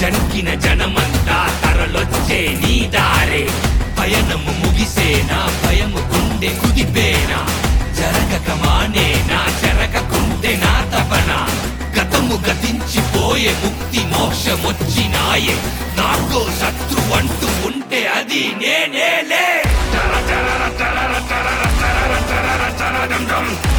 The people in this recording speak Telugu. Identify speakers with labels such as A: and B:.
A: జంకిన జనమంతా తరలొచ్చే నీ దారే పయనము ముగిసేనా భయము గుండె కుదిపేనా జరగక మానేనా జరగకుంటే నా తపన గతము గతించిపోయే ముక్తి మోక్షమొచ్చినాయే నాకో శత్రు అంటూ ఉంటే అది నేనేలే చర చర చర చర చర చర చర చర చర